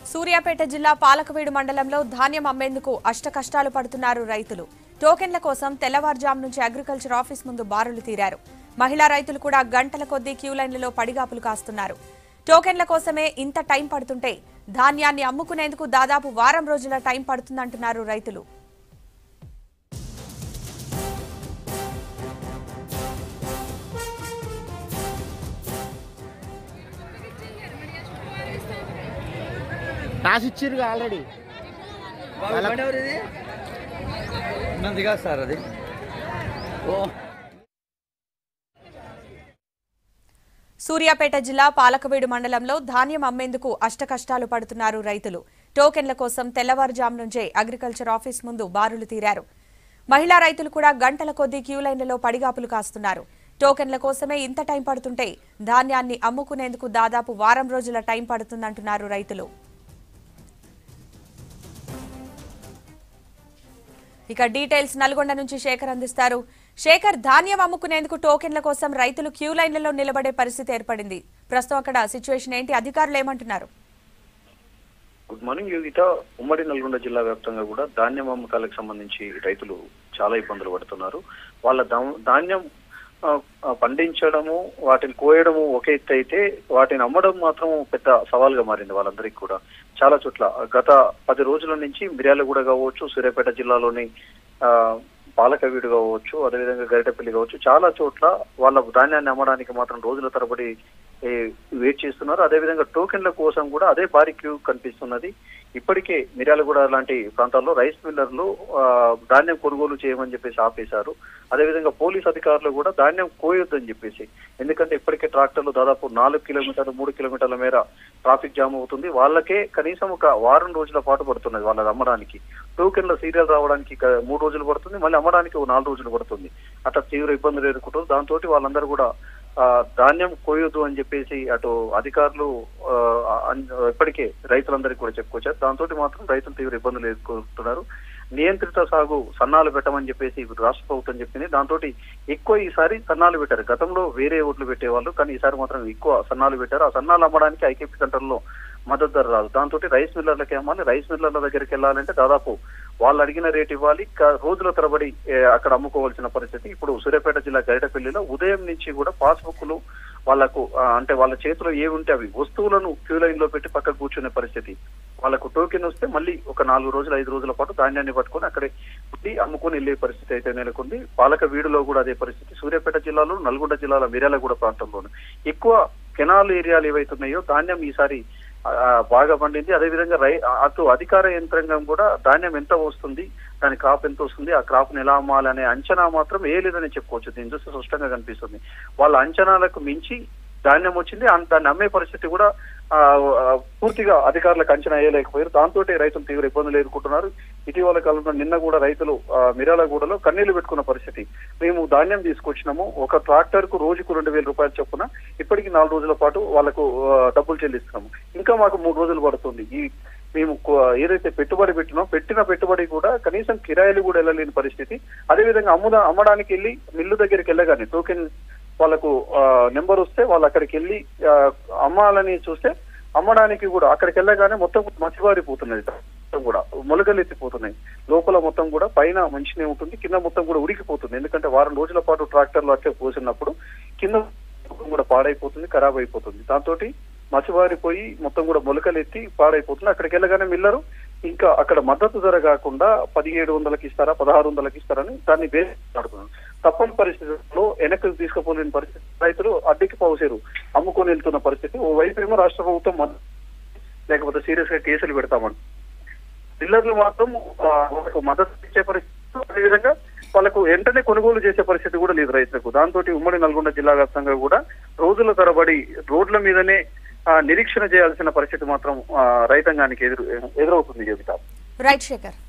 సూర్యాపేట జిల్లా పాలకవీడు మండలంలో ధాన్యం అమ్మేందుకు అష్టకష్టాలు పడుతున్నారు రైతులు టోకెన్ల కోసం తెల్లవారుజాము నుంచి అగ్రికల్చర్ ఆఫీస్ ముందు బారులు తీరారు మహిళా రైతులు కూడా గంటల కొద్దీ క్యూ లైన్లలో పడిగాపులు కాస్తున్నారు టోకెన్ల కోసమే ఇంత టైం పడుతుంటే ధాన్యాన్ని అమ్ముకునేందుకు దాదాపు వారం రోజుల టైం పడుతుందంటున్నారు రైతులు రాసి ఇచ్చిర్రు ఆల్రెడీ ఉన్నది కాదు సార్ అది ఓ సూర్యాపేట జిల్లా పాలకవీడు మండలంలో ధాన్యం అమ్మేందుకు అష్టకష్టాలు పడుతున్నారు రైతులు టోకెన్ల కోసం తెల్లవారుజాము నుంచే అగ్రికల్చర్ ఆఫీస్ ముందు బారులు తీరారు మహిళా రైతులు కూడా గంటల కొద్దీ క్యూ లైన్లలో పడిగాపులు కాస్తున్నారు టోకెన్ల కోసమే ఇంత టైం పడుతుంటే ధాన్యాన్ని అమ్ముకునేందుకు దాదాపు వారం రోజుల టైం పడుతుందంటున్నారు రైతులు ఇక డీటెయిల్స్ నల్గొండ నుంచి శేఖర్ అందిస్తారు శేఖర్ ధాన్యం అమ్ముకునేందుకు టోకెన్ల కోసం రైతులు క్యూ లైన్లలో నిలబడే పరిస్థితి ఏర్పడింది ప్రస్తుతం అక్కడ సిచ్యువేషన్ ఏంటి అధికారులు ఏమంటున్నారు గుడ్ మార్నింగ్ యోగిత ఉమ్మడి నల్గొండ జిల్లా వ్యాప్తంగా కూడా ధాన్యం అమ్మకాలకు సంబంధించి రైతులు చాలా ఇబ్బందులు పడుతున్నారు వాళ్ళ ధా- ధాన్యం ఆ, ఆ, పండించడము వాటిని కోయడము ఒక ఎత్తు అయితే వాటిని అమ్మడం మాత్రం పెద్ద సవాల్గా మారింది వాళ్ళందరికీ కూడా చాలా చోట్ల గత పది రోజుల నుంచి మిర్యాలగూడ కావచ్చు సూర్యాపేట జిల్లాలోని ఆ, పాలకవీడు కావచ్చు అదేవిధంగా గరిటపల్లి కావచ్చు చాలా చోట్ల వాళ్ళ ధాన్యాన్ని అమ్మడానికి మాత్రం రోజుల తరబడి ఏ, వెయిట్ చేస్తున్నారు అదేవిధంగా టోకెన్ల కోసం కూడా అదే భారీ క్యూ కనిపిస్తున్నది ఇప్పటికే మిర్యాలగూడ లాంటి ప్రాంతాల్లో రైస్ మిల్లర్లు ఆ, ధాన్యం కొనుగోలు చేయమని చెప్పేసి ఆపేశారు అదేవిధంగా పోలీస్ అధికారులు కూడా ధాన్యం కోయొద్దని చెప్పేసి ఎందుకంటే ఇప్పటికే ట్రాక్టర్లు దాదాపు నాలుగు కిలోమీటర్లు మూడు కిలోమీటర్ల మేర ట్రాఫిక్ జామ్ అవుతుంది వాళ్ళకే కనీసం ఒక వారం రోజుల పాటు పడుతున్నది వాళ్ళది అమ్మడానికి టోకెన్ల సీరియల్ రావడానికి ఇక మూడు రోజులు పడుతుంది మళ్ళీ అమ్మడానికి ఒక నాలుగు రోజులు పడుతుంది అట్లా తీవ్ర ఇబ్బందులు ఎదుర్కొంటారు దాంతో వాళ్ళందరూ కూడా ఆ, ధాన్యం కోయొద్దు అని చెప్పేసి అటు అధికారులు ఆ, అన్- ఇప్పటికే రైతులందరికీ కూడా చెప్పుకొచ్చారు దాంతో మాత్రం రైతులు తీవ్ర ఇబ్బందులు ఎదుర్కొంటున్నారు నియంత్రిత సాగు సన్నాలు పెట్టమని చెప్పేసి ఇప్పుడు రాష్ట్ర ప్రభుత్వం చెప్పింది దాంతో ఎక్కువ ఈసారి సన్నాలు పెట్టారు గతంలో వేరే ఓట్లు పెట్టేవాళ్ళు కానీ ఈసారి మాత్రం ఎక్కువ సన్నాలు పెట్టారు ఆ సన్నాలు అమ్మడానికి ఐకేపీ సెంటర్లో మద్దతు ధర రాదు దాంతో రైస్ మిల్లర్లకి అమ్మాలి రైస్ మిల్లర్ల దగ్గరికి వెళ్ళాలంటే దాదాపు వాళ్ళు అడిగిన రేట్ ఇవ్వాలి క- రోజుల తరబడి ఏ, అక్కడ అమ్ముకోవాల్సిన పరిస్థితి ఇప్పుడు సూర్యాపేట జిల్లా గరిటపల్లిలో ఉదయం నుంచి కూడా పాస్బుక్లు వాళ్ళకు ఆ, అంటే వాళ్ళ చేతిలో ఏవి ఉంటే అవి వస్తువులను క్యూ లైన్ లో పెట్టి పక్కకు కూర్చునే పరిస్థితి వాళ్ళకు టోకెన్ వస్తే మళ్ళీ ఒక నాలుగు రోజులు ఐదు రోజుల పాటు ధాన్యాన్ని పట్టుకొని అక్కడే పుట్టి అమ్ముకొని వెళ్ళే పరిస్థితి అయితే నెలకొంది పాలక వీడులో కూడా అదే పరిస్థితి సూర్యాపేట జిల్లాలో నల్గొండ జిల్లాల మిర్యాలగూడ ప్రాంతంలోను ఎక్కువ కెనాల్ ఏరియాలు ఏవైతున్నాయో ధాన్యం ఈసారి ఆ, బాగా పండింది అదేవిధంగా రై అటు అధికార యంత్రాంగం కూడా ధాన్యం ఎంత వస్తుంది దాని క్రాప్ ఎంత వస్తుంది ఆ క్రాప్ ని ఎలా అమ్మాలనే అంచనా మాత్రం ఏ లేదని చెప్పుకోవచ్చు దీని చూస్తే స్పష్టంగా కనిపిస్తుంది వాళ్ళ అంచనాలకు మించి ధాన్యం వచ్చింది అన్- దాన్ని అమ్మే పరిస్థితి కూడా ఆ, ఆ, పూర్తిగా అధికారులకు అంచనా వేయలేకపోయారు దాంతో రైతులు తీవ్ర ఇబ్బందులు ఎదుర్కొంటున్నారు ఇటీవల కాలంలో నిన్న కూడా రైతులు ఆ, మిర్యాలగూడలో కన్నీళ్లు పెట్టుకున్న పరిస్థితి మేము ధాన్యం తీసుకొచ్చినాము ఒక ట్రాక్టర్ కు రోజుకు రెండు వేల రూపాయలు చొప్పున ఇప్పటికి నాలుగు రోజుల పాటు వాళ్ళకు ఆ, డబ్బులు చెల్లిస్తున్నాము ఇంకా మాకు మూడు రోజులు పడుతుంది ఈ మేము కొ- ఏదైతే పెట్టుబడి పెట్టినామో పెట్టిన పెట్టుబడి కూడా కనీసం కిరాయిలు కూడా వెళ్ళలేని పరిస్థితి అదేవిధంగా అమ్ముదా అమ్మడానికి వెళ్ళి మిల్లు దగ్గరికి వెళ్ళగానే టోకెన్ వాళ్ళకు నెంబర్ వస్తే వాళ్ళు అక్కడికి వెళ్ళి ఆ, అమ్మాలని చూస్తే అమ్మడానికి కూడా అక్కడికి వెళ్ళగానే మొత్తం మసివారిపోతున్నది మొత్తం కూడా మొలకలు ఎత్తిపోతున్నాయి లోపల మొత్తం కూడా పైన మంచినే ఉంటుంది కింద మొత్తం కూడా ఉడికిపోతుంది ఎందుకంటే వారం రోజుల పాటు ట్రాక్టర్లు అట్లే పోసినప్పుడు కింద మొత్తం కూడా పాడైపోతుంది ఖరాబ్ అయిపోతుంది దాంతో మసివారిపోయి మొత్తం కూడా మొలకలు ఎత్తి పాడైపోతుంది అక్కడికి వెళ్ళగానే మిల్లరు ఇంకా అక్కడ మద్దతు ధర కాకుండా పదిహేడు వందలకి ఇస్తారా పదహారు వందలకి ఇస్తారని దాన్ని వేరే ఆడుతున్నారు తప్పని పరిస్థితుల్లో వెనక్కి తీసుకుపోలేని పరిస్థితి రైతులు అడ్డికి పౌసేరు అమ్ముకొని వెళ్తున్న పరిస్థితి ఓ వైపు ఏమో రాష్ట్ర ప్రభుత్వం మద్దతు లేకపోతే సీరియస్ గా కేసులు పెడతామని డీలర్లు మాత్రం ఆ, వాళ్ళకు మద్దతు ఇచ్చే పరిస్థితి అదేవిధంగా వాళ్ళకు వెంటనే కొనుగోలు చేసే పరిస్థితి కూడా లేదు రైతులకు దాంతో ఉమ్మడి నల్గొండ జిల్లా వ్యాప్తంగా కూడా రోజుల తరబడి రోడ్ల మీదనే ఆ, నిరీక్షణ చేయాల్సిన పరిస్థితి మాత్రం ఆ, రైతాంగానికి ఎదురు ఎదురవుతుంది యోగిత రైట్ శేఖర్